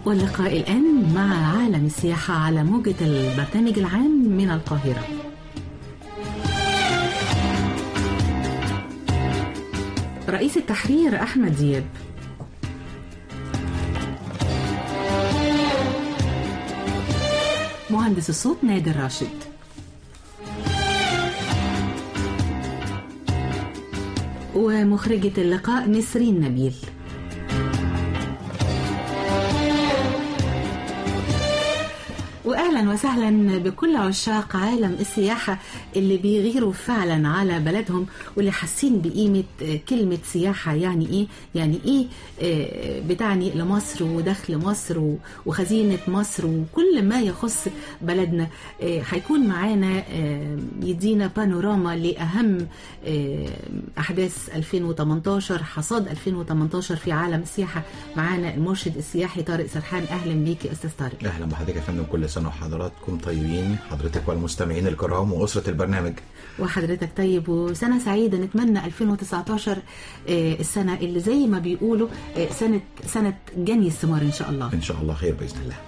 واللقاء الآن مع عالم السياحة على موجة البرنامج العام من القاهرة رئيس التحرير أحمد دياب مهندس الصوت نادر راشد ومخرجة اللقاء نسرين نبيل واهلا وسهلا بكل عشاق عالم السياحه اللي بيغيروا فعلا على بلدهم واللي حاسين بقيمه كلمه سياحه يعني ايه يعني ايه بتعني لمصر ودخل مصر وخزينه مصر وكل ما يخص بلدنا هيكون معانا يدينا بانوراما لاهم احداث 2018 حصاد 2018 في عالم السياحه معانا المرشد السياحي طارق سرحان اهلا بيك يا استاذ طارق اهلا بحضرتك يا فندم كل سنه وحضراتكم طيبين حضرتك والمستمعين الكرام واسره البرنامج وحضرتك طيب وسنه سعيده نتمنى 2019 السنه اللي زي ما بيقولوا سنه سنه جني الثمار ان شاء الله ان شاء الله خير باذن الله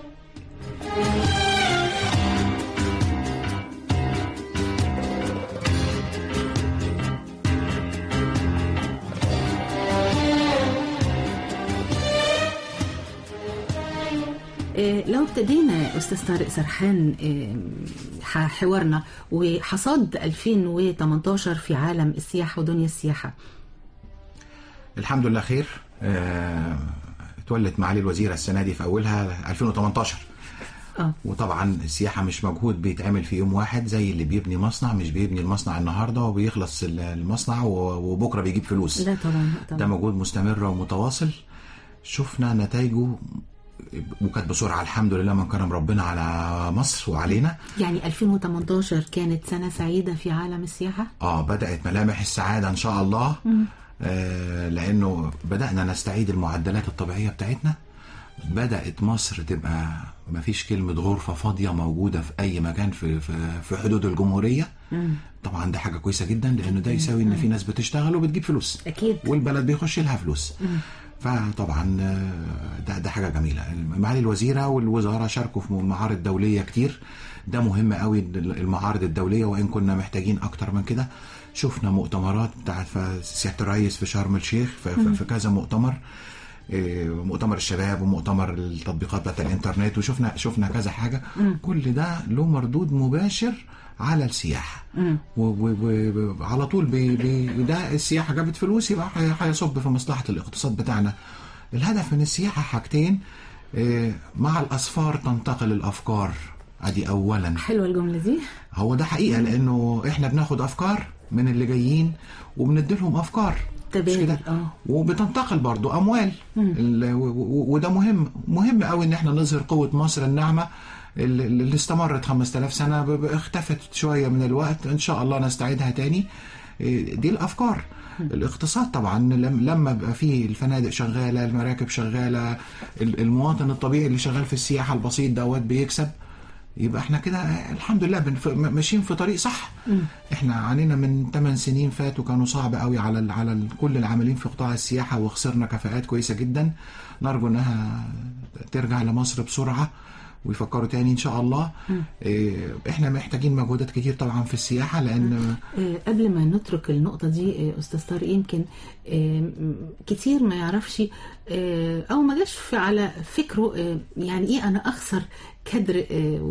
لو ابتدينا استاذ طارق سرحان حوارنا وحصاد 2018 في عالم السياحه ودنيا السياحه الحمد لله خير اتولت معالي الوزيره السنه دي في اولها 2018 اه وطبعا السياحه مش مجهود بيتعمل في يوم واحد زي اللي بيبني مصنع مش بيبني المصنع النهارده وبيخلص المصنع وبكره بيجيب فلوس لا طبعا طبعا ده مجهود مستمر ومتواصل شفنا نتائجه وكانت بسرعه الحمد لله من كرم ربنا على مصر وعلينا يعني 2018 كانت سنه سعيده في عالم السياحه اه بدات ملامح السعاده ان شاء الله آه لانه بدانا نستعيد المعدلات الطبيعيه بتاعتنا بدات مصر تبقى ما فيش كلمه غرفه فاضيه موجوده في اي مكان في في, في حدود الجمهوريه مم. طبعا ده حاجه كويسه جدا لانه ده يساوي ان في ناس بتشتغل وبتجيب فلوس اكيد والبلد بيخش لها فلوس مم. فطبعا ده ده حاجه جميله معالي الوزيره والوزاره شاركوا في معارض دوليه كتير ده مهم قوي المعارض الدوليه وان كنا محتاجين اكتر من كده شفنا مؤتمرات بتاعت سياده الرئيس في شرم الشيخ في, في كذا مؤتمر مؤتمر الشباب ومؤتمر التطبيقات بتاعت الانترنت وشفنا شفنا كذا حاجه مم. كل ده له مردود مباشر على السياحه وعلى طول بي بي ده السياحه جابت فلوس يبقى هيصب في مصلحه الاقتصاد بتاعنا الهدف من السياحه حاجتين مع الاسفار تنتقل الافكار ادي اولا حلوه الجمله دي هو ده حقيقه لانه احنا بناخد افكار من اللي جايين وبنديلهم افكار تبادل اه وبتنتقل برضو اموال وده مهم مهم قوي ان احنا نظهر قوه مصر الناعمه اللي استمرت 5000 سنه اختفت شويه من الوقت ان شاء الله نستعيدها تاني دي الافكار الاقتصاد طبعا لما يبقى فيه الفنادق شغاله المراكب شغاله المواطن الطبيعي اللي شغال في السياحه البسيط دوت بيكسب يبقى احنا كده الحمد لله بنف... ماشيين في طريق صح م. احنا عانينا من 8 سنين فاتوا كانوا صعب قوي على ال... على ال... كل العاملين في قطاع السياحه وخسرنا كفاءات كويسه جدا نرجو انها ترجع لمصر بسرعه ويفكروا تاني ان شاء الله إيه احنا محتاجين مجهودات كتير طبعا في السياحه لان إيه قبل ما نترك النقطه دي إيه استاذ طارق يمكن كتير ما يعرفش او ما جاش على فكره يعني ايه انا اخسر كادر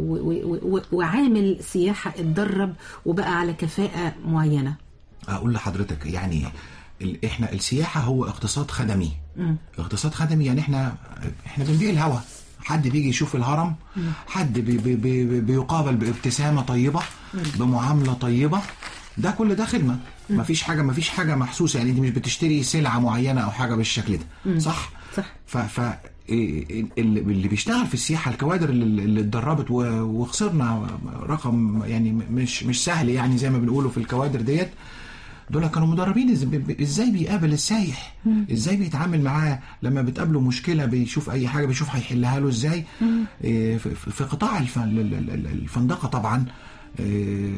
وعامل سياحه اتدرب وبقى على كفاءه معينه اقول لحضرتك يعني احنا السياحه هو اقتصاد خدمي م. اقتصاد خدمي يعني احنا احنا بنبيع الهوا حد بيجي يشوف الهرم حد بي بي بي بيقابل بابتسامه طيبه بمعامله طيبه ده كل ده خدمه مفيش حاجه مفيش حاجه محسوسه يعني انت مش بتشتري سلعه معينه او حاجه بالشكل ده صح صح ف ف اللي بيشتغل في السياحه الكوادر اللي, اللي اتدربت وخسرنا رقم يعني مش مش سهل يعني زي ما بنقوله في الكوادر ديت دول كانوا مدربين ازاي بيقابل السايح ازاي بيتعامل معاه لما بتقابله مشكله بيشوف اي حاجه بيشوف هيحلها له ازاي في قطاع الفندقه طبعا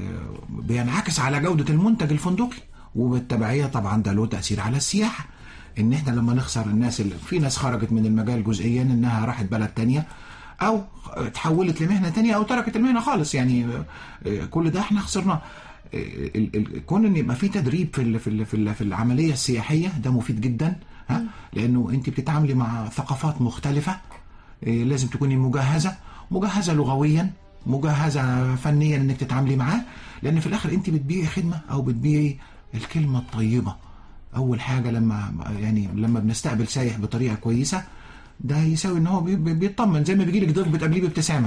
بينعكس على جوده المنتج الفندقي وبالتبعيه طبعا ده له تاثير على السياحه ان احنا لما نخسر الناس اللي في ناس خرجت من المجال جزئيا انها راحت بلد تانية او تحولت لمهنه تانية او تركت المهنه خالص يعني آه، كل ده احنا خسرناه آه، ال- ال- كون ان يبقى في تدريب في ال- في ال- في ال- في العمليه السياحيه ده مفيد جدا ها لانه انت بتتعاملي مع ثقافات مختلفه إيه، لازم تكوني مجهزه مجهزه لغويا مجهزه فنيا انك تتعاملي معاه لان في الاخر انت بتبيعي خدمه او بتبيعي الكلمه الطيبه اول حاجه لما يعني لما بنستقبل سايح بطريقه كويسه ده يساوي ان هو بي- بي- بيطمن زي ما بيجي لك ضيف بتقابليه بابتسامه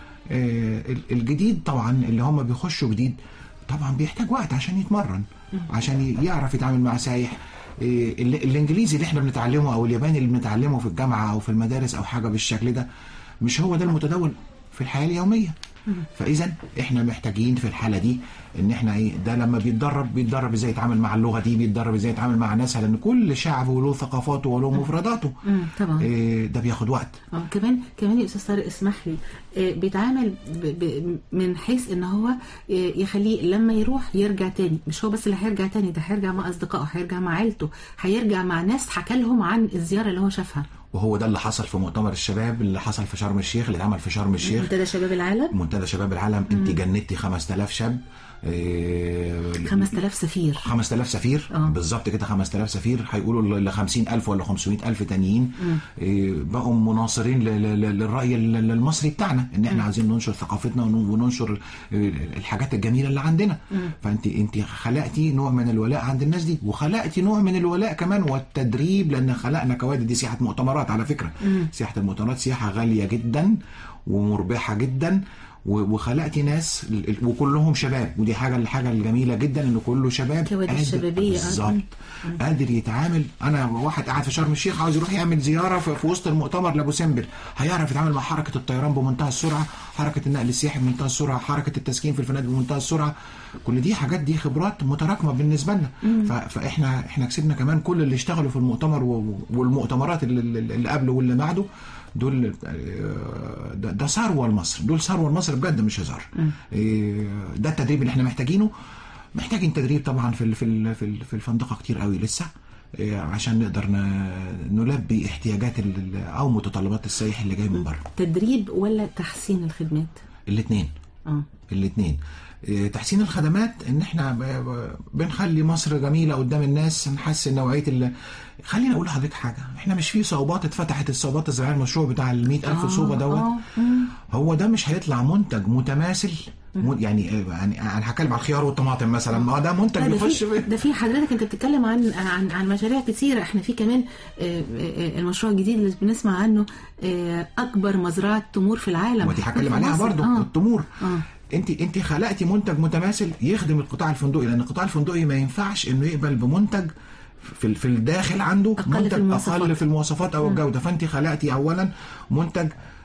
آه، ال- الجديد طبعا اللي هم بيخشوا جديد طبعا بيحتاج وقت عشان يتمرن عشان ي- يعرف يتعامل مع سايح إيه، ال- الانجليزي اللي احنا بنتعلمه او الياباني اللي بنتعلمه في الجامعه او في المدارس او حاجه بالشكل ده مش هو ده المتداول في الحياه اليوميه فاذا احنا محتاجين في الحاله دي ان احنا ايه ده لما بيتدرب بيتدرب ازاي يتعامل مع اللغه دي بيتدرب ازاي يتعامل مع ناسها لان كل شعب وله ثقافاته وله مفرداته مم، طبعا إيه، ده بياخد وقت اه كمان كمان يا استاذ طارق اسمح لي آه، بيتعامل ب... ب... من حيث ان هو آه، يخليه لما يروح يرجع تاني مش هو بس اللي هيرجع تاني ده هيرجع مع اصدقائه هيرجع مع عيلته هيرجع مع ناس حكى لهم عن الزياره اللي هو شافها وهو ده اللي حصل في مؤتمر الشباب اللي حصل في شرم الشيخ اللي اتعمل في شرم الشيخ منتدى شباب العالم منتدى شباب العالم انت جندتي 5000 شاب إيه، 5000 سفير 5000 سفير آه. بالظبط كده 5000 سفير هيقولوا ل 50000 ولا 500000 تانيين إيه، بقوا مناصرين ل- ل- ل- للراي ال- ال- المصري بتاعنا ان احنا عايزين ننشر ثقافتنا ون- وننشر ال- الحاجات الجميله اللي عندنا فانت انت خلقتي نوع من الولاء عند الناس دي وخلقتي نوع من الولاء كمان والتدريب لان خلقنا كوادر دي سياحه مؤتمرات على فكره سياحه المؤتمرات سياحه غاليه جدا ومربحه جدا و- وخلقتي ناس ال- ال- وكلهم شباب ودي حاجه الحاجه الجميله جدا ان كله شباب كوادر قادر- شبابية، آه. بالظبط قادر يتعامل انا واحد قاعد في شرم الشيخ عاوز يروح يعمل زياره في, في وسط المؤتمر لابو سمبل هيعرف يتعامل مع حركه الطيران بمنتهى السرعه حركه النقل السياحي بمنتهى السرعه حركه التسكين في الفنادق بمنتهى السرعه كل دي حاجات دي خبرات متراكمه بالنسبه لنا ف- فاحنا احنا كسبنا كمان كل اللي اشتغلوا في المؤتمر و- والمؤتمرات اللي, اللي اللي قبله واللي بعده دول آه، ده, ده ثروه لمصر دول ثروه لمصر بجد مش هزار آه، ده التدريب اللي احنا محتاجينه محتاجين تدريب طبعا في ال- في ال- في ال- في الفندقه كتير قوي لسه آه، عشان نقدر ن- نلبي احتياجات ال- ال- او متطلبات السائح اللي جاي من بره تدريب ولا تحسين الخدمات الاثنين اه الاثنين تحسين الخدمات ان احنا ب- ب- بنخلي مصر جميله قدام الناس نحسن نوعيه ال... خليني اقول لحضرتك حاجه احنا مش في صوبات اتفتحت الصوبات الزراعيه المشروع بتاع ال 100000 صوبه دوت آه، مم. هو ده مش هيطلع منتج متماثل م- يعني يعني انا هتكلم على الخيار والطماطم مثلا ما هو ده منتج لا، ده بيخش في في ده في حضرتك انت بتتكلم عن عن عن مشاريع كتيره احنا في كمان آه، آه، المشروع الجديد اللي بنسمع عنه آه، اكبر مزرعه تمور في العالم ودي هتكلم في عليها مصر. برضو اه التمور اه انت انت خلقتي منتج متماثل يخدم القطاع الفندقي لان القطاع الفندقي ما ينفعش انه يقبل بمنتج في في الداخل عنده أقل في منتج المواصفات. اقل في المواصفات او الجوده فانت خلقتي اولا منتج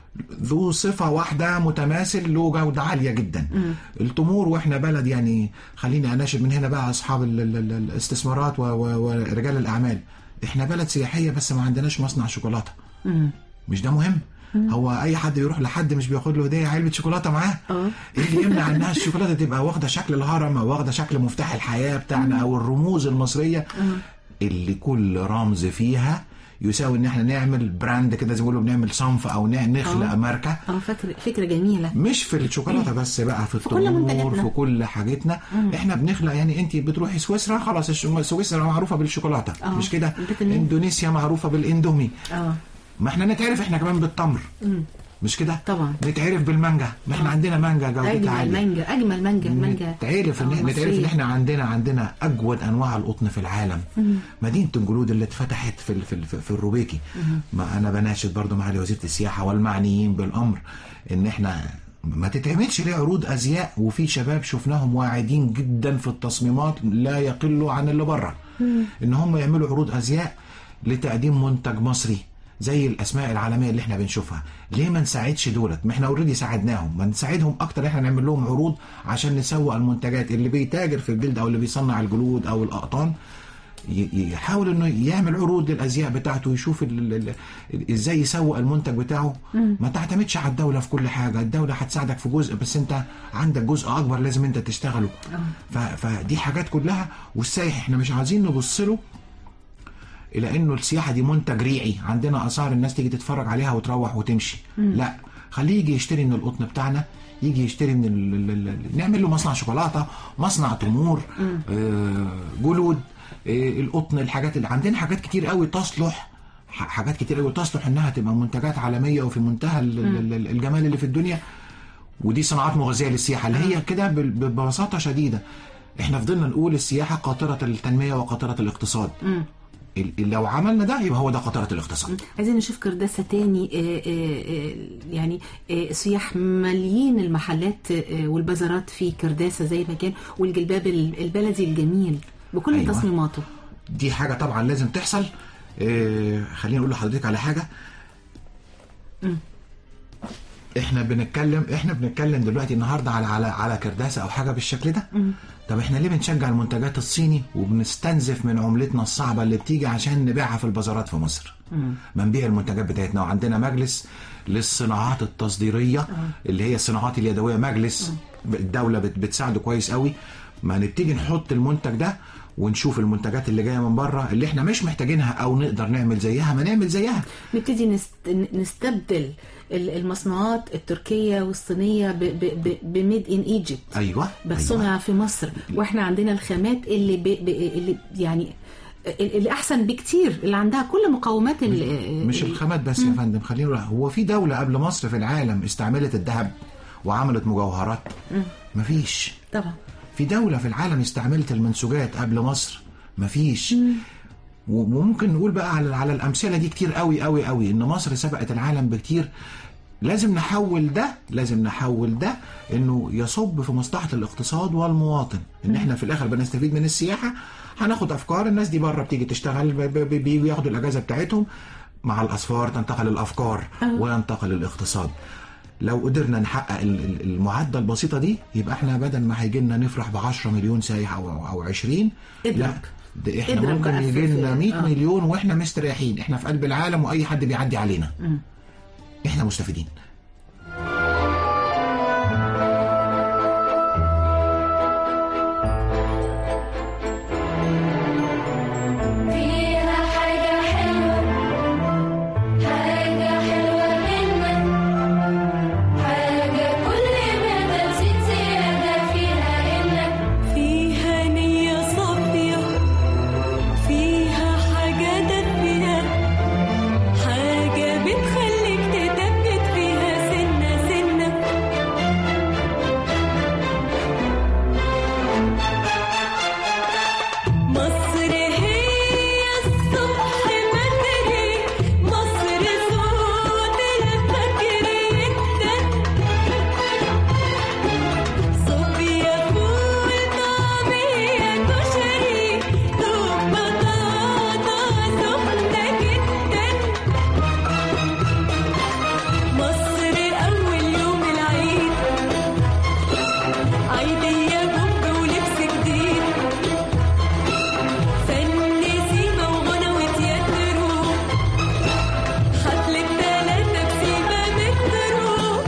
ذو صفة واحدة متماثل له جودة عالية جدا التمور واحنا بلد يعني خليني اناشد من هنا بقى اصحاب ال- ال- ال- الاستثمارات و- و- ورجال الاعمال احنا بلد سياحية بس ما عندناش مصنع شوكولاتة مم. مش ده مهم هو اي حد بيروح لحد مش بياخد له هديه علبه شوكولاته معاه اه. ايه اللي يمنع انها الشوكولاته تبقى واخده شكل الهرم او واخده شكل مفتاح الحياه بتاعنا او الرموز المصريه اللي كل رمز فيها يساوي ان احنا نعمل براند كده زي ما بيقولوا بنعمل صنف او ن- نخلق اه. ماركه اه فكره فكره جميله مش في الشوكولاته بس بقى في كل التمور منتجاتنا. في كل حاجتنا احنا بنخلق يعني انت بتروحي سويسرا خلاص الش- سويسرا معروفه بالشوكولاته اه. مش كده بتتمنى. اندونيسيا معروفه بالاندومي اه ما احنا نتعرف احنا كمان بالتمر مم. مش كده طبعا. نتعرف بالمانجا ما احنا عندنا مانجا جودتها اجمل عاليه مانجا اجمل مانجا مانجا نتعرف ان آه، احنا نتعرف ان مصرية. احنا عندنا عندنا اجود انواع القطن في العالم مدينه الجلود اللي اتفتحت في ال- في ال- في الروبيكي ما انا بناشد برضو مع وزيره السياحه والمعنيين بالامر ان احنا ما تتعملش ليه عروض ازياء وفي شباب شفناهم واعدين جدا في التصميمات لا يقلوا عن اللي بره ان هم يعملوا عروض ازياء لتقديم منتج مصري زي الاسماء العالميه اللي احنا بنشوفها ليه ما نساعدش دولت ما احنا اوريدي ساعدناهم ما نساعدهم اكتر احنا نعمل لهم عروض عشان نسوق المنتجات اللي بيتاجر في الجلد او اللي بيصنع الجلود او الاقطان ي- يحاول انه يعمل عروض للازياء بتاعته يشوف ال ال ال ازاي يسوق المنتج بتاعه ما تعتمدش على الدوله في كل حاجه الدوله هتساعدك في جزء بس انت عندك جزء اكبر لازم انت تشتغله ف- فدي حاجات كلها والسايح احنا مش عايزين نبص له الى انه السياحه دي منتج ريعي عندنا اثار الناس تيجي تتفرج عليها وتروح وتمشي لا خليه يجي يشتري من القطن بتاعنا يجي يشتري من ال... ال... ال... نعمل له مصنع شوكولاته مصنع تمور آه جلود آه القطن الحاجات اللي عندنا حاجات كتير قوي تصلح ح- حاجات كتير قوي تصلح انها تبقى منتجات عالميه وفي منتهى ال- ال- ال- الجمال اللي في الدنيا ودي صناعات مغذيه للسياحه اللي هي كده بال- ببساطه شديده احنا فضلنا نقول السياحه قاطره التنميه وقاطره الاقتصاد ال- لو عملنا ده يبقى هو ده قاطره الاقتصاد عايزين نشوف كرداسة تاني آه، آه، آه، يعني آه، السياح ماليين المحلات آه، والبازارات في كرداسة زي ما كان والجلباب ال- البلدي الجميل بكل أيوة. تصميماته دي حاجه طبعا لازم تحصل اه خليني اقول لحضرتك على حاجه احنا بنتكلم احنا بنتكلم دلوقتي النهارده على على على كرداسه او حاجه بالشكل ده طب احنا ليه بنشجع المنتجات الصيني وبنستنزف من عملتنا الصعبه اللي بتيجي عشان نبيعها في البازارات في مصر ما نبيع المنتجات بتاعتنا وعندنا مجلس للصناعات التصديريه اللي هي الصناعات اليدويه مجلس الدوله بت- بتساعده كويس قوي ما نبتدي نحط المنتج ده ونشوف المنتجات اللي جايه من بره اللي احنا مش محتاجينها او نقدر نعمل زيها ما نعمل زيها نبتدي نست... نستبدل ال- المصنوعات التركية والصينية بميد ان ايجيبت ايوه بس أيوة. صنع في مصر واحنا عندنا الخامات اللي ب... ب... اللي يعني اللي احسن بكتير اللي عندها كل مقومات ال... مش الخامات بس يا فندم خلينا نقول هو في دولة قبل مصر في العالم استعملت الذهب وعملت مجوهرات مفيش طبعا في دولة في العالم استعملت المنسوجات قبل مصر مفيش وممكن نقول بقى على على الأمثلة دي كتير قوي قوي قوي إن مصر سبقت العالم بكتير لازم نحول ده لازم نحول ده انه يصب في مصلحه الاقتصاد والمواطن ان احنا في الاخر بنستفيد من السياحه هناخد افكار الناس دي بره بتيجي تشتغل ب- ب- ب- بييجوا ياخدوا الاجازه بتاعتهم مع الاسفار تنتقل الافكار وينتقل الاقتصاد لو قدرنا نحقق ال- ال- المعادله البسيطه دي يبقى احنا بدل ما هيجي لنا نفرح ب 10 مليون سايح او او 20 اضرب. لا ده احنا اضرب ممكن بقى في- يجي لنا في- 100 آه. مليون واحنا مستريحين احنا في قلب العالم واي حد بيعدي علينا احنا مستفيدين فيها حاجة حلوة حاجة حلوة منك حاجة كل ما تزيد زيادة فيها إنك فيها نية صافية فيها حاجة دافية حاجة بتخليك تثبت فيها سنة سنة مصر هي الصبح بدري مصر صوت الفجر يكتب صوفيا فول طعمية كشري دوب بطاطا سخنة جدا مصر أول يوم العيد عيدية بومب ولبس جديد فن سيما وغنى وتياترو حفلة تلاتة بسيما مترو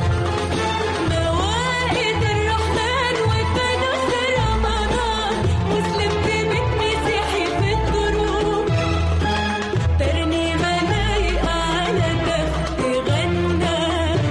موائد الرحمن وفانوس رمضان مسلم في بيت مسيحي في الدروب ترنيمة لايقة على ده تغنى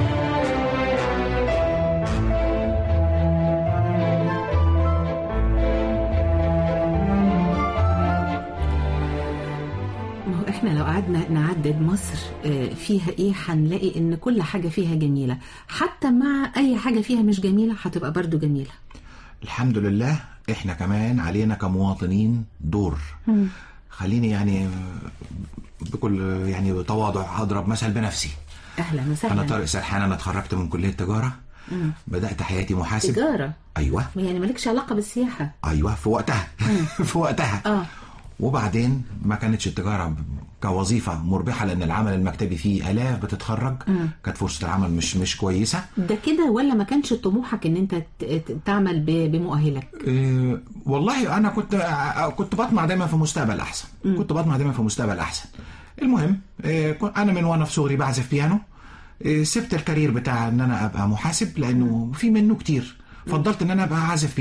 ما هو احنا لو قعدنا نعدد مصر آه، فيها ايه هنلاقي ان كل حاجة فيها جميلة حتى مع اي حاجة فيها مش جميلة هتبقى برضو جميلة الحمد لله احنا كمان علينا كمواطنين دور خليني يعني بكل يعني تواضع اضرب مثل بنفسي اهلا انا وسهلا طارق سرحان انا اتخرجت من كليه تجاره بدات حياتي محاسب تجارة ايوه يعني مالكش علاقة بالسياحة ايوه في وقتها في وقتها اه وبعدين ما كانتش التجاره كوظيفه مربحه لان العمل المكتبي فيه الاف بتتخرج كانت فرصه العمل مش مش كويسه ده كده ولا ما كانش طموحك ان انت ت- ت- تعمل ب- بمؤهلك إيه، والله انا كنت آه، كنت بطمع دايما في مستقبل احسن كنت بطمع دايما في مستقبل احسن المهم إيه، كن- انا من وانا في صغري بعزف بيانو إيه، سبت الكارير بتاع ان انا ابقى محاسب لانه في منه كتير فضلت ان انا ابقى عازف بيانو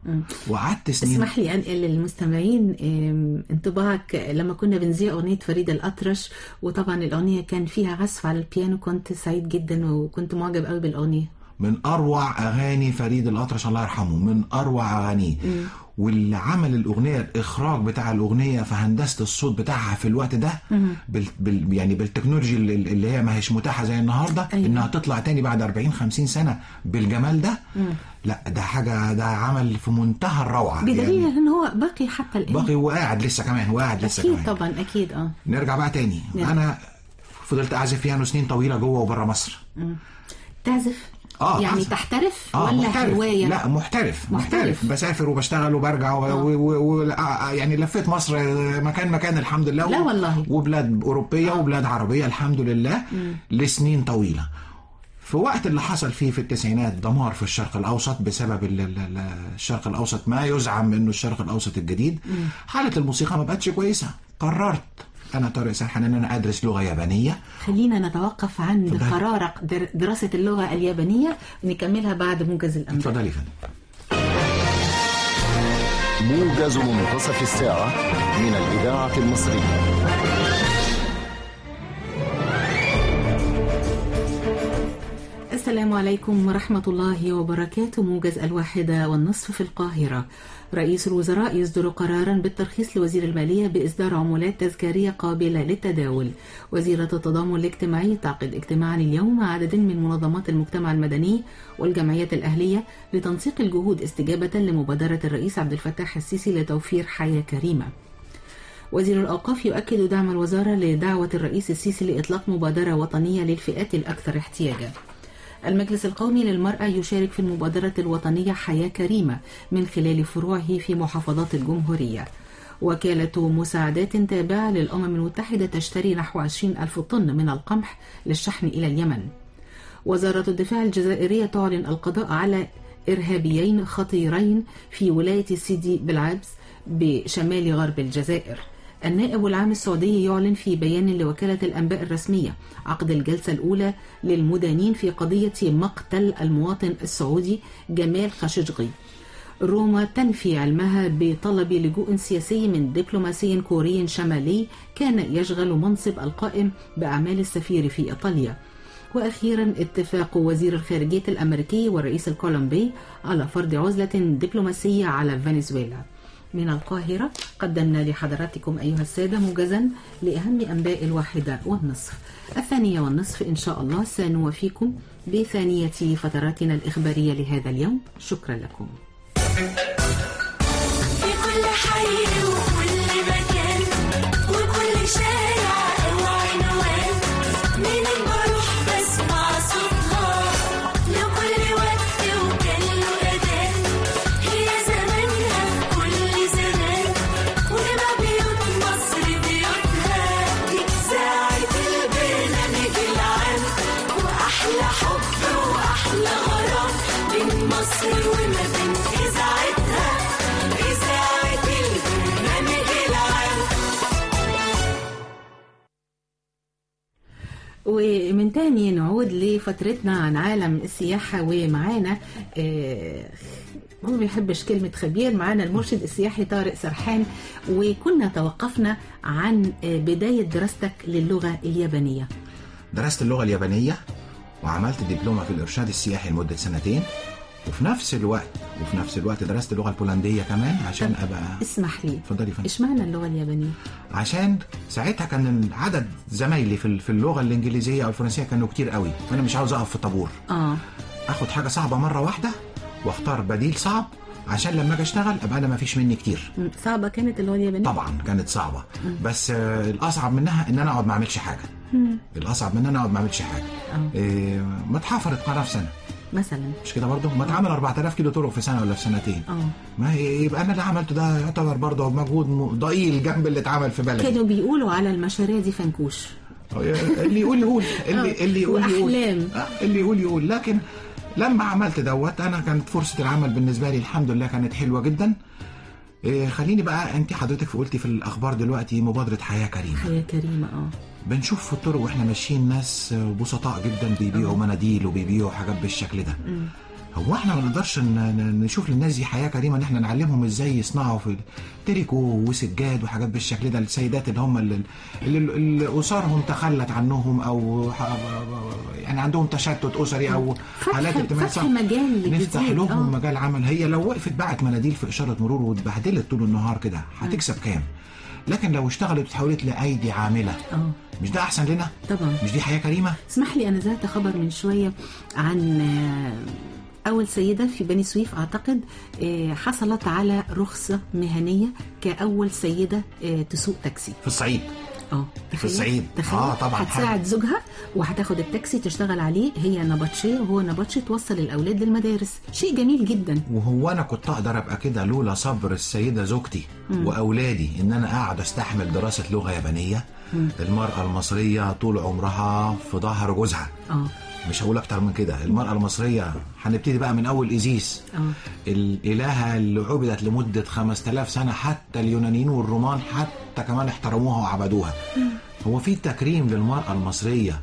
وقعدت سنين اسمح لي انقل للمستمعين آم، انطباعك لما كنا بنذيع اغنيه فريد الاطرش وطبعا الاغنيه كان فيها عزف على البيانو كنت سعيد جدا وكنت معجب قوي بالاغنيه من اروع اغاني فريد الاطرش الله يرحمه من اروع اغانيه واللي عمل الاغنيه الاخراج بتاع الاغنيه في هندسه الصوت بتاعها في الوقت ده بال بال يعني بالتكنولوجيا اللي, اللي هي ما هيش متاحه زي النهارده أيوة. انها تطلع تاني بعد 40 50 سنه بالجمال ده لا ده حاجه ده عمل في منتهى الروعه بدليل يعني ان هو باقي حتى الان باقي وقاعد لسه كمان وقاعد لسه اكيد كمان طبعا اكيد اه نرجع بقى تاني نعم. انا فضلت اعزف بيانو سنين طويله جوه وبره مصر تعزف آه، يعني أعزف. تحترف اه ولا محترف هوايه لا محترف محترف. محترف بسافر وبشتغل وبرجع و... و... و... و... آه، يعني لفيت مصر مكان مكان الحمد لله لا والله. وبلاد اوروبيه وبلاد عربيه الحمد لله لسنين طويله في وقت اللي حصل فيه في التسعينات دمار في الشرق الاوسط بسبب ال- ال- ال- الشرق الاوسط ما يزعم انه الشرق الاوسط الجديد حاله الموسيقى ما بقتش كويسه قررت انا طارق سرحان ان انا ادرس لغه يابانيه خلينا نتوقف عند اتفضلي. قرارك در- دراسه اللغه اليابانيه ونكملها بعد موجز الانباء اتفضلي يا فندم موجز منتصف الساعة من الإذاعة المصرية السلام عليكم ورحمة الله وبركاته موجز الواحدة والنصف في القاهرة رئيس الوزراء يصدر قرارا بالترخيص لوزير المالية بإصدار عمولات تذكارية قابلة للتداول وزيرة التضامن الاجتماعي تعقد اجتماعا اليوم مع عدد من منظمات المجتمع المدني والجمعيات الأهلية لتنسيق الجهود استجابة لمبادرة الرئيس عبد الفتاح السيسي لتوفير حياة كريمة وزير الأوقاف يؤكد دعم الوزارة لدعوة الرئيس السيسي لإطلاق مبادرة وطنية للفئات الأكثر احتياجا المجلس القومي للمرأة يشارك في المبادرة الوطنية حياة كريمة من خلال فروعه في محافظات الجمهورية وكالة مساعدات تابعة للأمم المتحدة تشتري نحو 20 ألف طن من القمح للشحن إلى اليمن وزارة الدفاع الجزائرية تعلن القضاء على إرهابيين خطيرين في ولاية سيدي بالعبس بشمال غرب الجزائر النائب العام السعودي يعلن في بيان لوكالة الأنباء الرسمية عقد الجلسة الأولى للمدانين في قضية مقتل المواطن السعودي جمال خاشقجي روما تنفي علمها بطلب لجوء سياسي من دبلوماسي كوري شمالي كان يشغل منصب القائم بأعمال السفير في إيطاليا وأخيرا اتفاق وزير الخارجية الأمريكي والرئيس الكولومبي على فرض عزلة دبلوماسية على فنزويلا من القاهرة قدمنا لحضراتكم أيها السادة موجزا لأهم أنباء الواحدة والنصف الثانية والنصف إن شاء الله سنوافيكم بثانية فتراتنا الإخبارية لهذا اليوم شكرا لكم في كل حي وكل مكان وكل شارع وعنوان من بروح بسمع صوتها لكل وقت وكان له أذان هي زمانها في كل زمان وما بيوت مصر بيوتها إذاعة البرنامج العام وأحلى حب وأحلى غرام بين مصر وما بين إذاعتها إذاعة البرنامج العام ومن تاني نعود لفترتنا عن عالم السياحة ومعانا آه، هو ما بيحبش كلمة خبير معانا المرشد السياحي طارق سرحان وكنا توقفنا عن آه، بداية دراستك للغة اليابانية درست اللغة اليابانية وعملت دبلومة في الإرشاد السياحي لمدة سنتين وفي نفس الوقت وفي نفس الوقت درست اللغة البولندية كمان عشان أبقى اسمح لي اتفضلي يا فندم ايش معنى اللغة اليابانية؟ عشان ساعتها كان عدد زمايلي في في اللغة الإنجليزية أو الفرنسية كانوا كتير قوي فأنا مش عاوز أقف في طابور اه اخد حاجه صعبه مره واحده واختار بديل صعب عشان لما اجي اشتغل ابقى انا ما فيش مني كتير م، صعبة كانت اللغة اليابانية؟ طبعا كانت صعبه بس آه، الاصعب منها ان انا اقعد ما اعملش حاجه الاصعب من ان انا اقعد ما اعملش حاجه آه. إيه ما اتحفرت قناه في سنه مثلا مش كده برضه ما اتعمل 4000 كيلو طرق في سنه ولا في سنتين اه ما هي- يبقى انا اللي عملته ده يعتبر برضه مجهود م- ضئيل جنب اللي اتعمل في بلدي كانوا بيقولوا على المشاريع دي فنكوش اللي يقول يقول اللي آه، اللي يقول يقول وأحلام. آه، اللي يقول يقول لكن لما عملت دوت انا كانت فرصه العمل بالنسبه لي الحمد لله كانت حلوه جدا إيه، خليني بقى انت حضرتك قلتي في الاخبار دلوقتي مبادره حياه كريمه حياة كريمة اه بنشوف في الطرق واحنا ماشيين ناس بسطاء جدا بيبيعوا مناديل وبيبيعوا حاجات بالشكل ده هو احنا ما نقدرش ن- ن- نشوف للناس دي حياه كريمه ان احنا نعلمهم ازاي يصنعوا في تريكو وسجاد وحاجات بالشكل ده السيدات اللي هم اللي, اللي, اللي اسرهم تخلت عنهم او ح- يعني عندهم تشتت اسري او فتح- حالات اجتماعيه فتح صعبة. مجال نفتح جديد، لهم آه. مجال عمل هي لو وقفت باعت مناديل في اشاره مرور واتبهدلت طول النهار كده هتكسب كام لكن لو اشتغلت وتحولت لايدي عامله اه مش ده احسن لنا طبعا مش دي حياه كريمه اسمح لي انا ذات خبر من شويه عن آه، اول سيده في بني سويف اعتقد آه، حصلت على رخصه مهنيه كاول سيده آه، تسوق تاكسي في الصعيد اه تخيل الصعيد. تخيل آه، طبعاً هتساعد حاجة. زوجها وهتاخد التاكسي تشتغل عليه هي نبطشيه وهو نبطشي توصل الاولاد للمدارس شيء جميل جدا وهو انا كنت اقدر ابقى كده لولا صبر السيده زوجتي واولادي ان انا اقعد استحمل دراسه لغه يابانيه المراه المصريه طول عمرها في ظهر جوزها اه مش هقول اكتر من كده المراه المصريه هنبتدي بقى من اول ايزيس اه الالهه اللي عبدت لمده 5000 سنه حتى اليونانيين والرومان حتى كمان احترموها وعبدوها هو في تكريم للمراه المصريه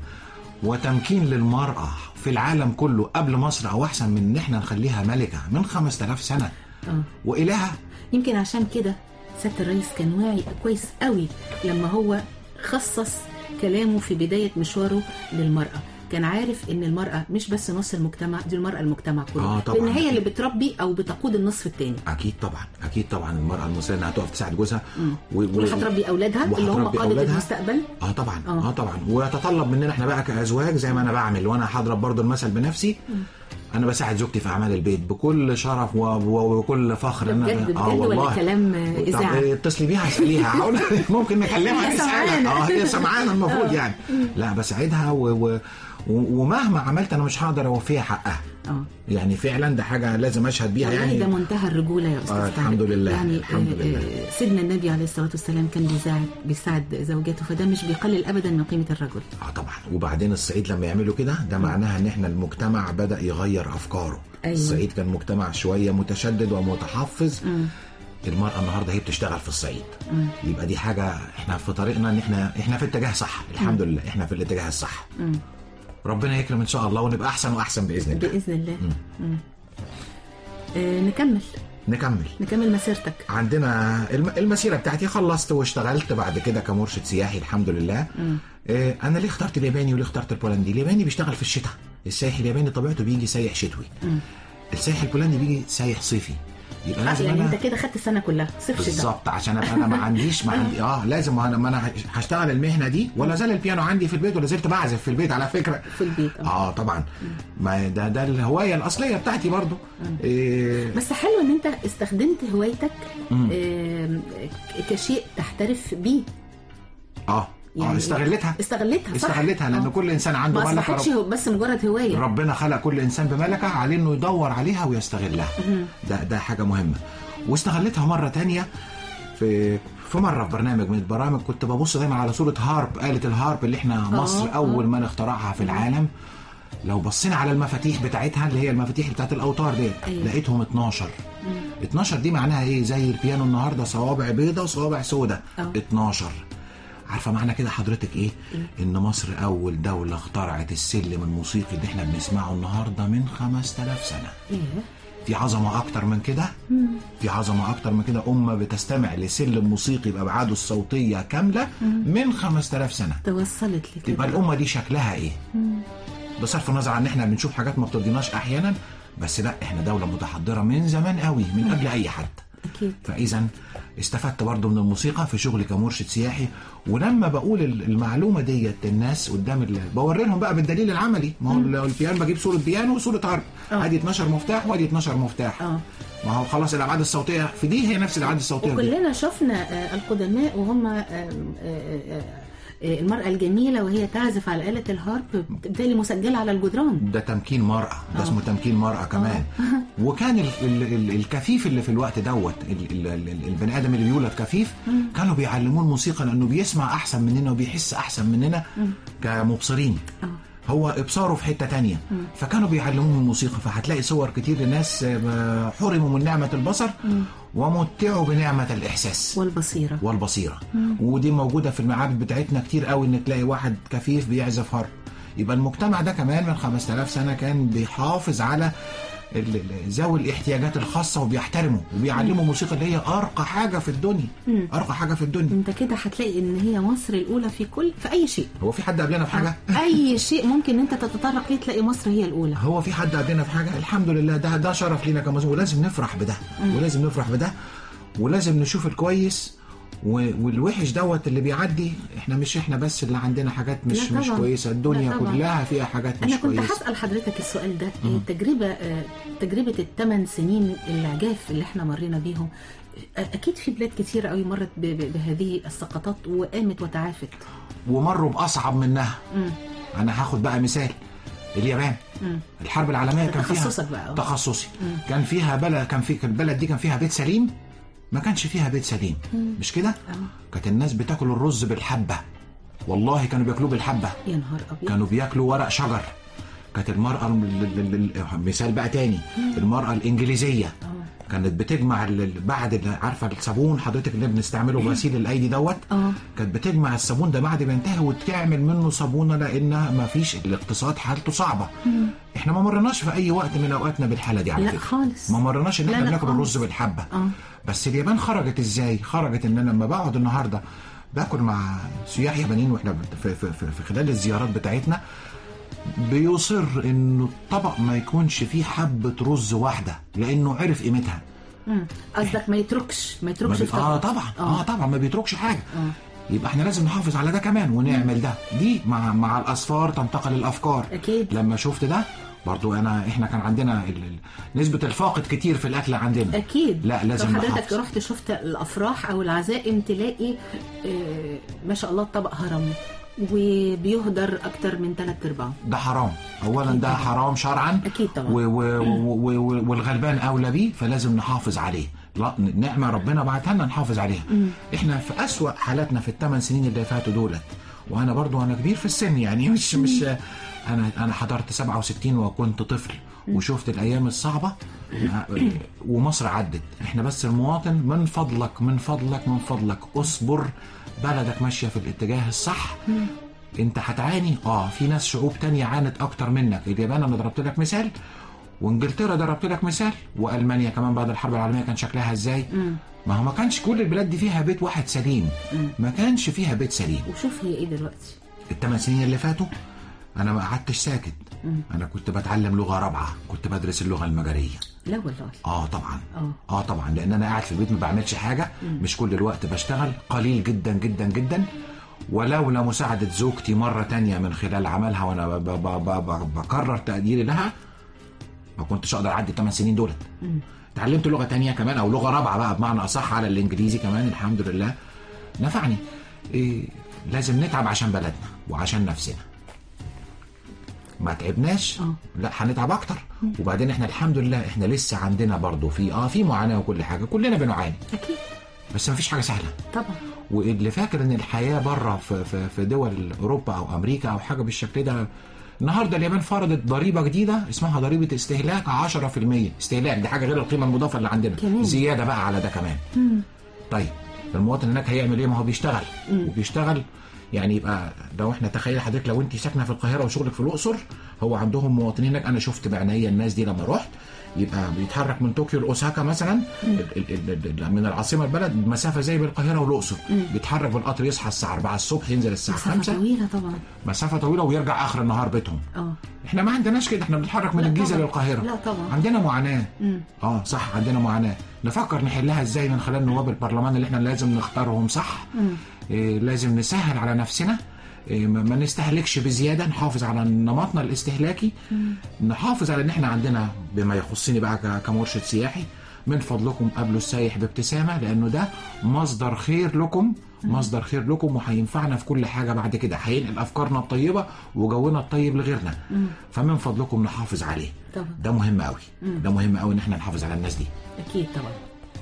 وتمكين للمراه في العالم كله قبل مصر او احسن من ان احنا نخليها ملكه من 5000 سنه اه والهه يمكن عشان كده سياده الرئيس كان واعي كويس قوي لما هو خصص كلامه في بدايه مشواره للمراه كان عارف ان المراه مش بس نص المجتمع دي المراه المجتمع كله آه، طبعاً. لان هي اللي بتربي او بتقود النصف الثاني اكيد طبعا اكيد طبعا المراه المصريه انها تقف تساعد جوزها و... و... وهتربي اولادها اللي هم وهتربي قاده أولادها. المستقبل اه طبعا آه. اه, طبعا ويتطلب مننا احنا بقى كازواج زي ما انا بعمل وانا هضرب برضو المثل بنفسي انا بساعد زوجتي في اعمال البيت بكل شرف و- و- وبكل فخر ده إن أنا- بجد بجد ولا كلام آه، طب اذاعه إيه، اتصلي بيها اساليها هقول ممكن نكلمها هي نسالها سمعانة. اه هي سمعانه المفروض يعني لا بساعدها و... و... و- ومهما عملت انا مش هقدر اوفيها حقها اه يعني فعلا ده حاجه لازم اشهد بيها والله يعني ده منتهى الرجوله يا استاذ آه، طارق. الحمد لله، يعني الحمد آه، لله. آه، سيدنا النبي عليه الصلاه والسلام كان بيساعد بيساعد زوجاته فده مش بيقلل ابدا من قيمه الرجل اه طبعا وبعدين الصعيد لما يعملوا كده ده معناها ان احنا المجتمع بدا يغير افكاره أيوة. الصعيد كان مجتمع شويه متشدد ومتحفظ المراه النهارده هي بتشتغل في الصعيد يبقى دي حاجه احنا في طريقنا ان احنا احنا في اتجاه صح الحمد لله احنا في الاتجاه الصح ربنا يكرم ان شاء الله ونبقى احسن واحسن باذن الله باذن الله مم. آه نكمل نكمل نكمل مسيرتك عندنا الم- المسيره بتاعتي خلصت واشتغلت بعد كده كمرشد سياحي الحمد لله آه، انا ليه اخترت الياباني وليه اخترت البولندي الياباني بيشتغل في الشتاء السايح الياباني طبيعته بيجي سايح شتوي السايح البولندي بيجي سايح صيفي يبقى آه لازم يعني انا انت كده خدت السنه كلها صيف شتاء بالظبط عشان ابقى انا ما عنديش ما عندي اه لازم انا ما انا هشتغل المهنه دي ولا زال البيانو عندي في البيت ولا زلت بعزف في البيت على فكره في البيت اه اه طبعا ما ده ده الهوايه الاصليه بتاعتي برضو إيه بس حلو ان انت استخدمت هوايتك آم، كشيء تحترف بيه اه اه استغلتها استغلتها صح استغلتها لان آه. كل انسان عنده ما ملكه اصبحتش رب- هو بس مجرد هوايه ربنا خلق كل انسان بملكه عليه انه يدور عليها ويستغلها ده ده حاجه مهمه واستغلتها مره تانية في في مره في برنامج من البرامج كنت ببص دايما على صوره هارب آلة الهارب اللي احنا مصر اول ما نخترعها في العالم لو بصينا على المفاتيح بتاعتها اللي هي المفاتيح بتاعت الاوتار ديت أيوة. لقيتهم 12 12 دي معناها ايه زي البيانو النهارده صوابع بيضة وصوابع سودة أه. 12 عارفه معنى كده حضرتك ايه ان مصر اول دوله اخترعت السلم الموسيقي اللي احنا بنسمعه النهارده من 5000 سنه إيه؟ في عظمه اكتر من كده في عظمه اكتر من كده امه بتستمع لسلم موسيقي بابعاده الصوتيه كامله من 5000 سنه توصلت لكده يبقى الامه دي شكلها ايه بصرف النظر عن ان احنا بنشوف حاجات ما بترضيناش احيانا بس لا احنا دوله متحضره من زمان قوي من قبل اي حد اكيد فاذا استفدت برضو من الموسيقى في شغلي كمرشد سياحي ولما بقول ال- المعلومه ديت الناس قدام ال... بوري لهم بقى بالدليل العملي ما هو ال- البيانو بجيب صوره بيانو وصوره هارب آه. ادي 12 مفتاح وادي 12 مفتاح اه ما هو خلاص الابعاد الصوتيه في دي هي نفس الابعاد الصوتيه دي. وكلنا شفنا آه، القدماء وهم آه، آه، آه، آه، المرأة الجميلة وهي تعزف على آلة الهارب بالتالي مسجلة على الجدران ده تمكين مرأة ده اسمه تمكين مرأة كمان وكان ال ال ال الكفيف اللي في الوقت دوت ال ال ال البني آدم اللي بيولد كفيف كانوا بيعلموه الموسيقى لأنه بيسمع أحسن مننا وبيحس أحسن مننا كمبصرين هو ابصاره في حته تانية فكانوا بيعلموهم الموسيقى فهتلاقي صور كتير لناس آه، حرموا من نعمه البصر ومتعوا بنعمه الاحساس والبصيرة والبصيره ودي موجوده في المعابد بتاعتنا كتير قوي ان تلاقي واحد كفيف بيعزف هارب يبقى المجتمع ده كمان من 5000 سنه كان بيحافظ على ال- ال- ذوي الاحتياجات الخاصه وبيحترموا وبيعلموا موسيقى اللي هي ارقى حاجه في الدنيا ارقى حاجه في الدنيا انت كده هتلاقي ان هي مصر الاولى في كل في اي شيء هو في حد قبلنا في حاجه اي شيء ممكن انت تتطرق ليه تلاقي مصر هي الاولى هو في حد قبلنا في حاجه الحمد لله ده ده شرف لينا كمصريين ولازم نفرح بده ولازم نفرح بده ولازم نشوف الكويس و- والوحش دوت اللي بيعدي احنا مش احنا بس اللي عندنا حاجات مش لا مش طبعا. كويسه لا الدنيا طبعا. كلها فيها حاجات مش انا كنت كويسه هسال حضرتك السؤال ده آه، تجربه آه، تجربه الثمان سنين العجاف اللي احنا مرينا بيهم آه، اكيد في بلاد كتيره قوي مرت ب- ب- بهذه السقطات وقامت وتعافت ومروا باصعب منها انا هاخد بقى مثال اليابان الحرب العالميه كان فيها تخصصك بقى. تخصصي كان فيها بلد كان في البلد دي كان فيها بيت سليم ما كانش فيها بيت سليم مش كده كانت الناس بتاكل الرز بالحبه والله كانوا بياكلوه بالحبه يا نهار ابيض كانوا بياكلوا ورق شجر كانت المرأة ال- ال- ال- مثال بقى تاني المرأة الإنجليزية كانت بتجمع ال- ال- بعد ال- عارفة الصابون حضرتك اللي بنستعمله غسيل الأيدي دوت اه كانت بتجمع الصابون ده بعد ما ينتهي وتعمل منه صابونة لأن ما فيش الاقتصاد حالته صعبة احنا ما مرناش في أي وقت من أوقاتنا بالحالة دي على لا فكرة خالص. ما مرناش إن لا احنا لا بناكل خالص. الرز بالحبة اه بس اليابان خرجت ازاي؟ خرجت ان انا لما بقعد النهارده باكل مع سياح يابانيين واحنا في, في, في, في خلال الزيارات بتاعتنا بيصر انه الطبق ما يكونش فيه حبه رز واحده لانه عرف قيمتها مم. قصدك ما يتركش ما ما يتركش بي... في اه طبق. طبعا اه طبعا ما بيتركش حاجه آه. يبقى احنا لازم نحافظ على ده كمان ونعمل ده دي مع مع الاصفار تنتقل الافكار أكيد. لما شفت ده برضو انا احنا كان عندنا ال... ال- نسبه الفاقد كتير في الاكل عندنا اكيد لا لازم لو حضرتك نحافظ. رحت شفت الافراح او العزائم تلاقي آه، ما شاء الله الطبق هرم وبيهدر اكتر من ثلاث ارباعه ده حرام اولا أكيد ده طبعاً. حرام شرعا أكيد طبعاً. و و و و والغلبان اولى بيه فلازم نحافظ عليه لا نعمه ربنا بعتها لنا نحافظ عليها احنا في اسوا حالاتنا في الثمان سنين اللي فاتوا دولت وانا برضو انا كبير في السن يعني مش مش انا انا حضرت 67 وكنت طفل وشفت الايام الصعبه ومصر عدت احنا بس المواطن من فضلك من فضلك من فضلك اصبر بلدك ماشيه في الاتجاه الصح انت هتعاني اه في ناس شعوب تانية عانت اكتر منك اليابان انا ضربت لك مثال وانجلترا ضربت لك مثال والمانيا كمان بعد الحرب العالميه كان شكلها ازاي ما هو ما كانش كل البلاد دي فيها بيت واحد سليم ما كانش فيها بيت سليم وشوف هي ايه دلوقتي الثمان سنين اللي فاتوا انا ما قعدتش ساكت انا كنت بتعلم لغه رابعه كنت بدرس اللغه المجريه لا والله اه طبعا اه. اه طبعا لان انا قاعد في البيت ما بعملش حاجه مش كل الوقت بشتغل قليل جدا جدا جدا ولولا مساعدة زوجتي مرة تانية من خلال عملها وأنا ب- ب- ب- ب- بكرر تقديري لها ما كنتش أقدر أعدي الثمان سنين دولت اتعلمت لغة تانية كمان أو لغة رابعة بقى بمعنى أصح على الإنجليزي كمان الحمد لله نفعني إيه لازم نتعب عشان بلدنا وعشان نفسنا ما تعبناش اه. لا هنتعب اكتر وبعدين احنا الحمد لله احنا لسه عندنا برضو في اه في معاناه وكل حاجه كلنا بنعاني اكيد بس ما فيش حاجه سهله طبعا واللي فاكر ان الحياه بره في, في, في دول اوروبا او امريكا او حاجه بالشكل ده النهارده اليابان فرضت ضريبه جديده اسمها ضريبه استهلاك 10% استهلاك دي حاجه غير القيمه المضافه اللي عندنا كمان. زياده بقى على ده كمان طيب المواطن هناك هيعمل ايه ما هو بيشتغل وبيشتغل يعني يبقى لو احنا تخيل حضرتك لو انت ساكنه في القاهره وشغلك في الاقصر هو عندهم مواطنين هناك انا شفت بعناية الناس دي لما رحت يبقى بيتحرك من طوكيو لاوساكا مثلا ال- ال- ال- ال- من العاصمه البلد مسافه زي بالقاهره والاقصر بيتحرك بالقطر يصحى الساعه 4 الصبح ينزل الساعه مسافه 5 طويله طبعا مسافه طويله ويرجع اخر النهار بيتهم اه احنا ما عندناش كده احنا بنتحرك من لا الجيزه طبعا. للقاهره لا طبعا. عندنا معاناه اه صح عندنا معاناه نفكر نحلها ازاي من خلال نواب البرلمان اللي احنا لازم نختارهم صح إيه لازم نسهل على نفسنا إيه ما ما نستهلكش بزياده نحافظ على نمطنا الاستهلاكي نحافظ على ان احنا عندنا بما يخصني بقى ك- كمرشد سياحي من فضلكم قابلوا السايح بابتسامه لانه ده مصدر خير لكم مصدر خير لكم وهينفعنا في كل حاجه بعد كده هينقل افكارنا الطيبه وجونا الطيب لغيرنا فمن فضلكم نحافظ عليه طبعا. ده مهم قوي ده مهم قوي ان احنا نحافظ على الناس دي اكيد طبعا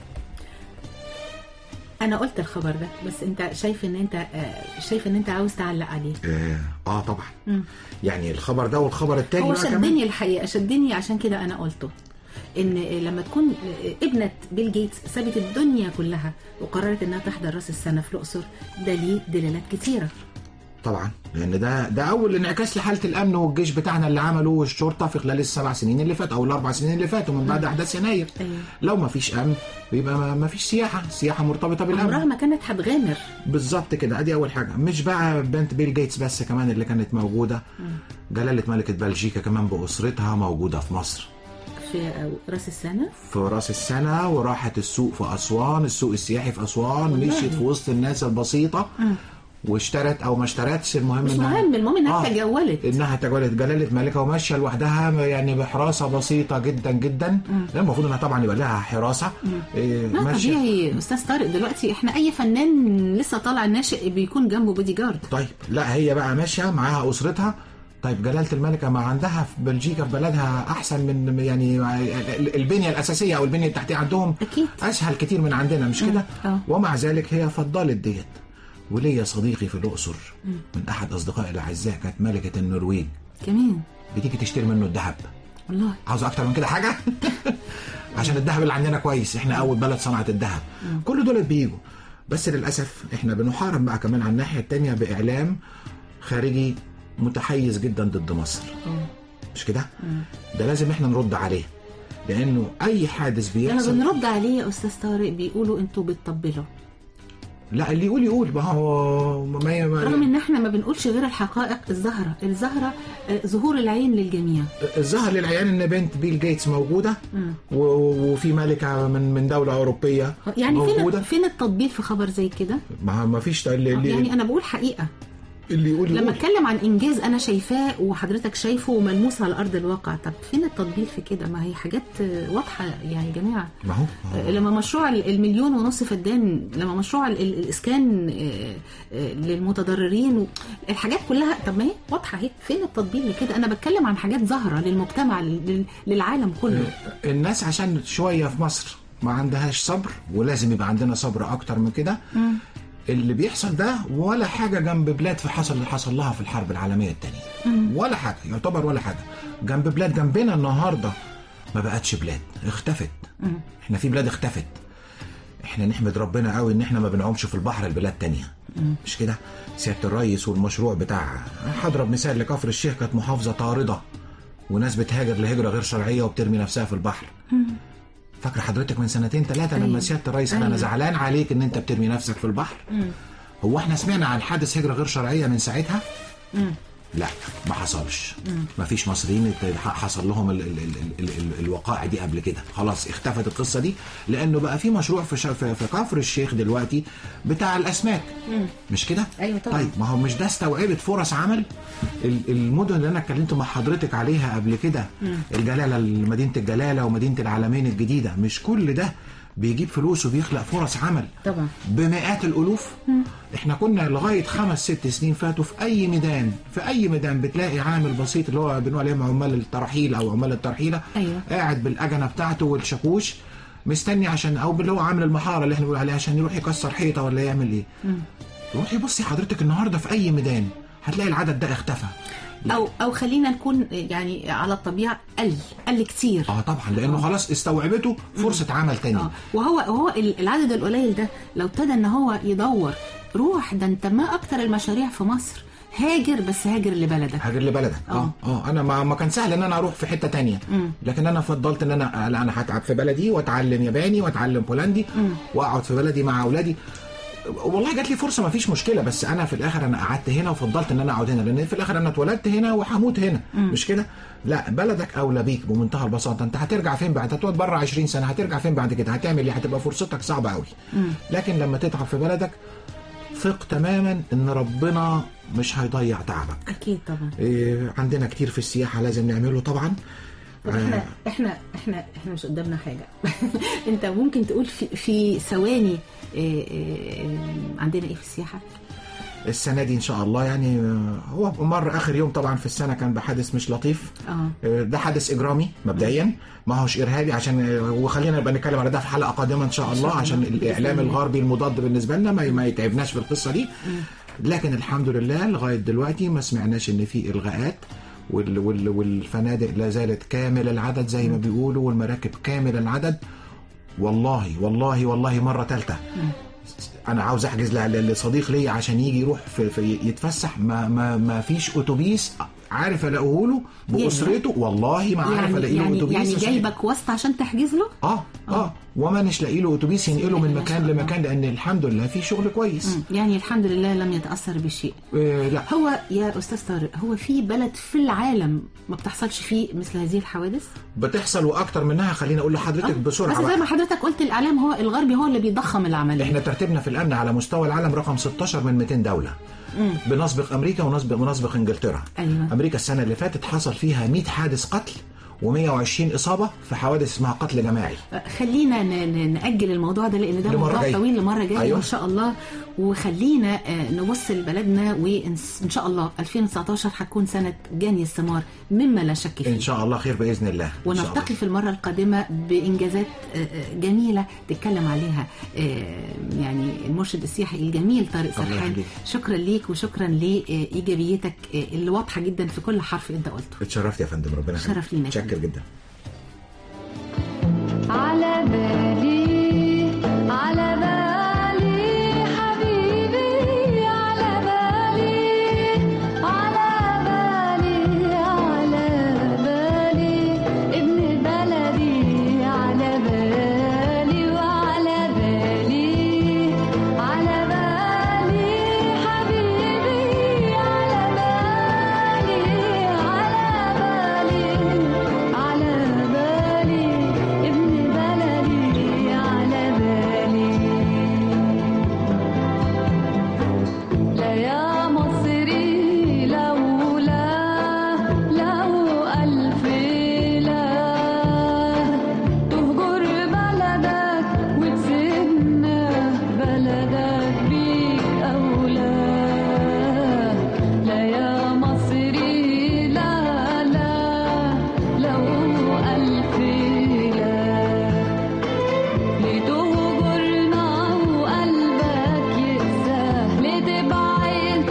انا قلت الخبر ده بس انت شايف ان انت آه، شايف ان انت عاوز تعلق عليه اه, آه طبعا يعني الخبر ده والخبر التاني هو بقى كمان شدني الحقيقه شدني عشان كده انا قلته ان لما تكون ابنه بيل جيتس سابت الدنيا كلها وقررت انها تحضر راس السنه في الاقصر ده ليه دلالات كتيره طبعا لان ده ده اول انعكاس لحاله الامن والجيش بتاعنا اللي عمله والشرطه في خلال السبع سنين اللي فاتوا او الاربع سنين اللي فاتوا من بعد احداث يناير أيوة. لو ما فيش امن بيبقى ما- ما فيش سياحه سياحه مرتبطه بالامن عمرها ما كانت هتغامر بالظبط كده ادي اول حاجه مش بقى بنت بيل جيتس بس كمان اللي كانت موجوده جلاله ملكه بلجيكا كمان باسرتها موجوده في مصر في راس السنه في راس السنه وراحت السوق في اسوان السوق السياحي في اسوان والله. مشيت في وسط الناس البسيطه واشترت او ما اشترتش المهم مش إنها- مهم المهم انها آه. تجولت انها تجولت جلاله ملكه وماشيه لوحدها يعني بحراسه بسيطه جدا جدا لا المفروض انها طبعا يبقى لها حراسه إيه، ما ماشيه طبيعي استاذ طارق دلوقتي احنا اي فنان لسه طالع ناشئ بيكون جنبه بودي جارد طيب لا هي بقى ماشيه معاها اسرتها طيب جلاله الملكه ما عندها في بلجيكا في بلدها احسن من يعني البنيه الاساسيه او البنيه التحتيه عندهم أكيد. اسهل كتير من عندنا مش كده آه. ومع ذلك هي فضلت ديت وليا صديقي في الاقصر من احد اصدقائي الاعزاء كانت ملكه النرويج كمان بتيجي تشتري منه الذهب والله عاوز اكتر من كده حاجه عشان الذهب اللي عندنا كويس احنا اول بلد صنعت الذهب كل دول بيجوا بس للاسف احنا بنحارب بقى كمان على الناحيه التانية باعلام خارجي متحيز جدا ضد مصر اه مش كده ده لازم احنا نرد عليه لانه اي حادث لما بيحصل بنرد عليه يا استاذ طارق بيقولوا انتوا بتطبلوا لا اللي يقول يقول ما هو ما ما رغم ان احنا ما بنقولش غير الحقائق الظاهره الظاهره آه، ظهور العين للجميع الظاهر للعيان ان بنت بيل جيتس موجوده و- و- وفي ملكه من من دوله اوروبيه يعني فين موجوده فين التطبيل في خبر زي كده ما ما فيش اللي, اللي, يعني انا بقول حقيقه اللي يقول لما يقول اتكلم عن انجاز انا شايفاه وحضرتك شايفه وملموس على ارض الواقع طب فين التطبيل في كده ما هي حاجات آه، واضحه يعني يا جماعه ما هو ما هو- آه، لما مشروع المليون ونص فدان لما مشروع ال- ال- الاسكان آه، آه، للمتضررين و- الحاجات كلها طب ما هي واضحه اهي فين التطبيل لكده انا بتكلم عن حاجات ظاهره للمجتمع لل- للعالم كله الناس عشان شويه في مصر ما عندهاش صبر ولازم يبقى عندنا صبر اكتر من كده اللي بيحصل ده ولا حاجه جنب بلاد في حصل اللي حصل لها في الحرب العالميه الثانيه ولا حاجه يعتبر ولا حاجه جنب بلاد جنبنا النهارده ما بقتش بلاد اختفت احنا في بلاد اختفت احنا نحمد ربنا قوي ان احنا ما بنعومش في البحر البلاد تانية مش كده سياده الرئيس والمشروع بتاع هضرب مثال لكفر الشيخ كانت محافظه طارده وناس بتهاجر لهجره غير شرعيه وبترمي نفسها في البحر فاكره حضرتك من سنتين ثلاثه لما أيوة. سياده الرئيس قال انا أيوة. زعلان عليك ان انت بترمي نفسك في البحر هو احنا سمعنا عن حادث هجره غير شرعيه من ساعتها لا ما حصلش ما فيش مصريين ات- حصل لهم ال ال ال ال ال الوقائع دي قبل كده خلاص اختفت القصه دي لانه بقى في مشروع في, شا- في, في كفر الشيخ دلوقتي بتاع الاسماك مش كده أيوة طبعا. طيب ما هو مش ده استوعبت فرص عمل ال- المدن اللي انا اتكلمت مع حضرتك عليها قبل كده الجلاله مدينه الجلاله ومدينه العالمين الجديده مش كل ده بيجيب فلوس وبيخلق فرص عمل طبعا بمئات الالوف احنا كنا لغايه خمس ست سنين فاتوا في اي ميدان في اي ميدان بتلاقي عامل بسيط اللي هو بنقول عليهم عمال الترحيل او عمال الترحيله أيوة. قاعد بالاجنه بتاعته والشاكوش مستني عشان او اللي هو عامل المحاره اللي احنا بنقول عليها عشان يروح يكسر حيطه ولا يعمل ايه روحي بصي حضرتك النهارده في اي ميدان هتلاقي العدد ده اختفى او او خلينا نكون يعني على الطبيعه قل قل كتير اه طبعا لانه خلاص استوعبته فرصه عمل تاني اه وهو وهو ال- العدد القليل ده لو ابتدى ان هو يدور روح ده انت ما اكتر المشاريع في مصر هاجر بس هاجر لبلدك هاجر لبلدك اه اه انا ما, ما كان سهل ان انا اروح في حته تانية لكن انا فضلت ان انا لا انا هتعب في بلدي واتعلم ياباني واتعلم بولندي واقعد في بلدي مع اولادي والله جات لي فرصه ما فيش مشكله بس انا في الاخر انا قعدت هنا وفضلت ان انا اقعد هنا لان في الاخر انا اتولدت هنا وهموت هنا مش كده لا بلدك اولى بيك بمنتهى البساطه انت هترجع فين بعد هتقعد بره 20 سنه هترجع فين بعد كده هتعمل ايه هتبقى فرصتك صعبه قوي لكن لما تتعب في بلدك ثق تماما ان ربنا مش هيضيع تعبك اكيد طبعا إيه، عندنا كتير في السياحه لازم نعمله طبعا طب احنا احنا احنا احنا مش قدامنا حاجه انت ممكن تقول في في ثواني إيه إيه عندنا ايه في السياحه السنه دي ان شاء الله يعني آه، هو مر اخر يوم طبعا في السنه كان بحادث مش لطيف اه آه، ده حادث اجرامي مبدئيا ما هوش ارهابي عشان آه، وخلينا نبقى نتكلم على ده في حلقه قادمه ان شاء الله الله. عشان الاعلام بإذن الله. الغربي المضاد بالنسبه لنا ما ما يتعبناش في القصه دي لكن الحمد لله لغايه دلوقتي ما سمعناش ان في الغاءات وال وال والفنادق لا زالت كامل العدد زي ما بيقولوا والمراكب كامل العدد والله والله والله مره ثالثه انا عاوز احجز ل- ل- لصديق ليا عشان يجي يروح في, في يتفسح ما ما ما فيش اتوبيس عارف الاقيه له باسرته والله ما عارف يعني الاقي له يعني اتوبيس يعني عشان- جايبك واسطه عشان تحجز له اه اه وما مش لاقي له اتوبيس ينقله من ما مكان شاء الله. لمكان لان الحمد لله في شغل كويس يعني الحمد لله لم يتاثر بشيء آه لا هو يا استاذ طارق هو في بلد في العالم ما بتحصلش فيه مثل هذه الحوادث بتحصل واكتر منها خليني اقول لحضرتك بسرعه بس زي بقى. ما حضرتك قلت الاعلام هو الغربي هو اللي بيضخم العمليه احنا ترتيبنا في الامن على مستوى العالم رقم 16 من 200 دوله بنسبق امريكا ونسبق ونسبق انجلترا أيوة. امريكا السنه اللي فاتت حصل فيها 100 حادث قتل و120 اصابه في حوادث اسمها قتل جماعي خلينا ن- ن- نأجل الموضوع ده لأن ده لمرة موضوع جاية. طويل لمرة جاية أيوة. إن شاء الله وخلينا آه، نبص لبلدنا وإن إن شاء الله 2019 هتكون سنة جني الثمار مما لا شك فيه ان شاء الله خير باذن الله إن شاء الله. ونلتقي في المرة القادمة بإنجازات آه، آه، جميلة تتكلم عليها آه، يعني المرشد السياحي الجميل طارق الله سرحان يخليك. شكرا ليك وشكرا لإيجابيتك آه، اللي واضحة جدا في كل حرف أنت قلته اتشرفت يا فندم ربنا يخليك. شرف لينا يا شكر فندم. جدا على بالي على بالي حبيبي على بالي على بالي على بالي ابن بلدي على بالي وعلى بالي على بالي حبيبي على بالي على بالي على بالي ابن بلدي على بالي لا يا مصري لولا لو ألف لا تهجر بلدك وتسيبنا بلدك بيك أولى لا يا مصري لا لا لو ألف لا لتهجرنا وقلبك يقسى لتبعد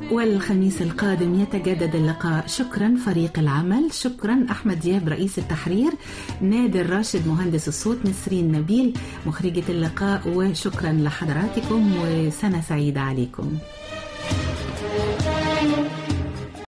والخميس القادم يتجدد اللقاء شكرا فريق العمل شكرا أحمد دياب رئيس التحرير نادر راشد مهندس الصوت نسرين نبيل مخرجة اللقاء وشكرا لحضراتكم وسنة سعيدة عليكم